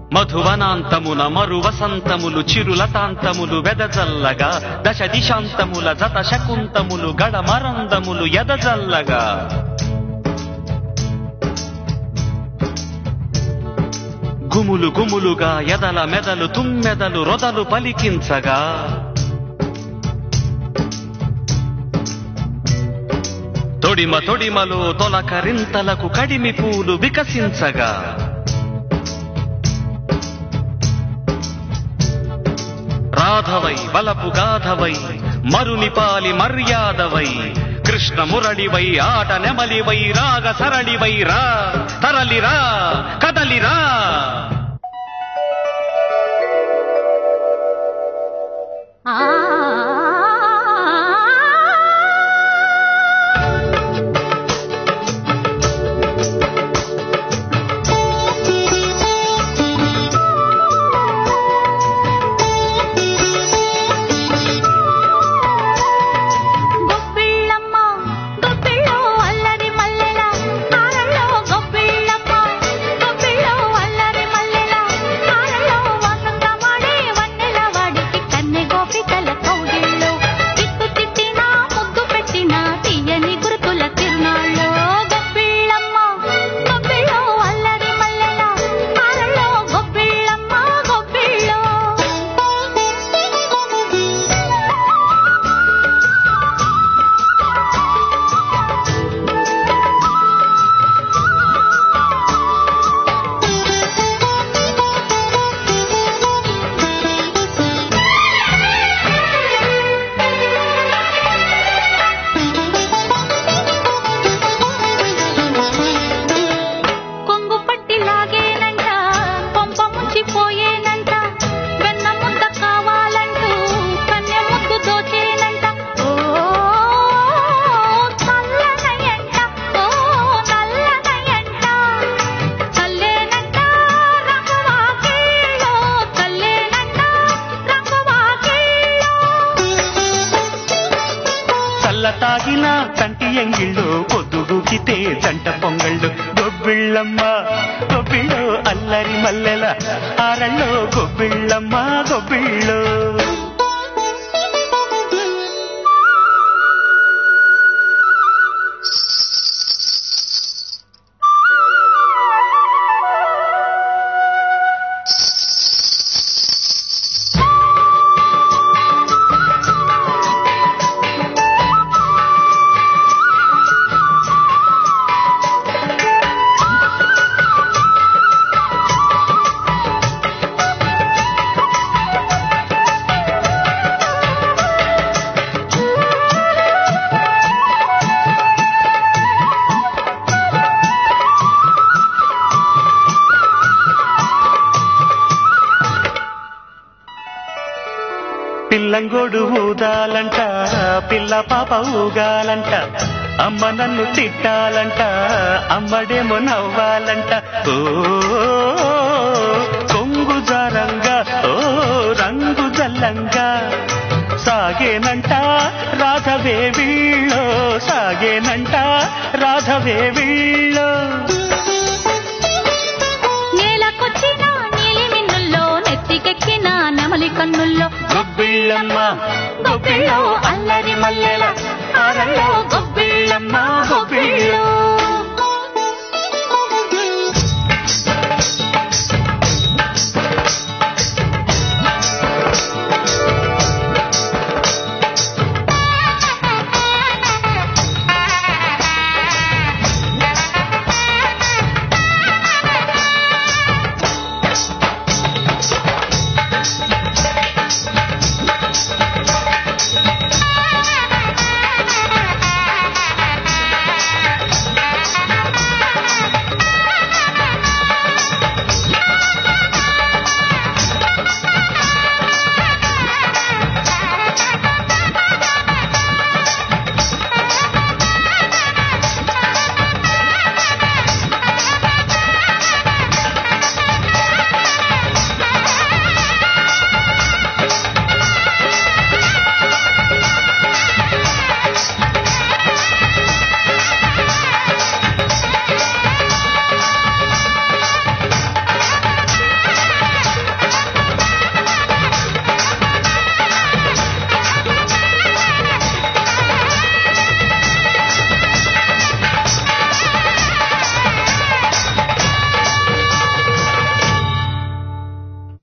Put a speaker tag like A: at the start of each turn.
A: మధువనాంతమున మరు వసంతములు చిరులతాంతములు వెదజల్లగా దశ దిశాంతముల జత శకుంతములు గడమరందములు ఎదజల్లగా గుములు గుములుగా ఎదల మెదలు తుమ్మెదలు రొదలు పలికించగా తొడిమ తొడిమలో తొలకరింతలకు కడిమి పూలు వికసించగా రాధవై వలపు గాధవై మరునిపాలి మర్యాదవై కృష్ణ మురళివై ఆట నెమలివై రాగ సరళివై రా తరలిరా కదలిరా
B: గొప్పిళ్ళమ్మ గొప్పిళ్ళో అల్లరి మల్లెల తారలో గొప్పిళ్ళమ్మ గొప్పిళ్ళో అల్లరి మల్లెల తారలో వసంతమాడే వన్నెల వాడికి కన్నె గోపికల కౌగిళ్ళు తిట్టు తిట్టినా ముద్దు పెట్టినా తీయని గురుతుల తిరునాళ్ళు గొప్పిళ్ళమ్మ గొప్పిళ్ళో అల్లరి మల్లెల తారలో గొప్పిళ్ళమ్మ గొప్పిళ్ళో కొంగు పట్టి లాగేనంట కొంప ముంచిపోయేనంట వెన్న ముద్ద కావాలంటూ కన్య ముద్దు దోచేనంట ఓ చల్లనయంట ఓ నల్లనయంట చల్లేనంట రంగువాకిళ్ళో చల్లేనంట రంగువాకిళ్ళో
A: చల్ల తాగిన కంటి ఎంగిళ్ళు పొద్దుగూకితే జంట పొంగళ్ళు గొబ్బిళ్ళమ్మ గొబ్బిళ్ళు అల్లరి మల్లెల ఆరళ్ళు గొబ్బిళ్ళమ్మ గొబ్బిళ్ళు పిల్లంగోడు ఊదాలంట పిల్ల పాప ఊగాలంట అమ్మ నన్ను తిట్టాలంట అమ్మడేమో నవ్వాలంట ఓ కొంగు జారంగా ఓ రంగు జల్లంగా సాగేనంట రాధవే వీళ్ళో సాగేనంట రాధవే వీళ్ళో
B: నేలకొచ్చిన నీలి మిన్నుల్లో నెత్తికెక్కిన నెమలి కన్నుల్లో
A: గొబ్బిళ్ళమ్మ
B: గొప్పిళ్ళో అల్లరి మల్లెల ఆరల్లో గొప్పిళ్ళమ్మ గొప్పిళ్ళో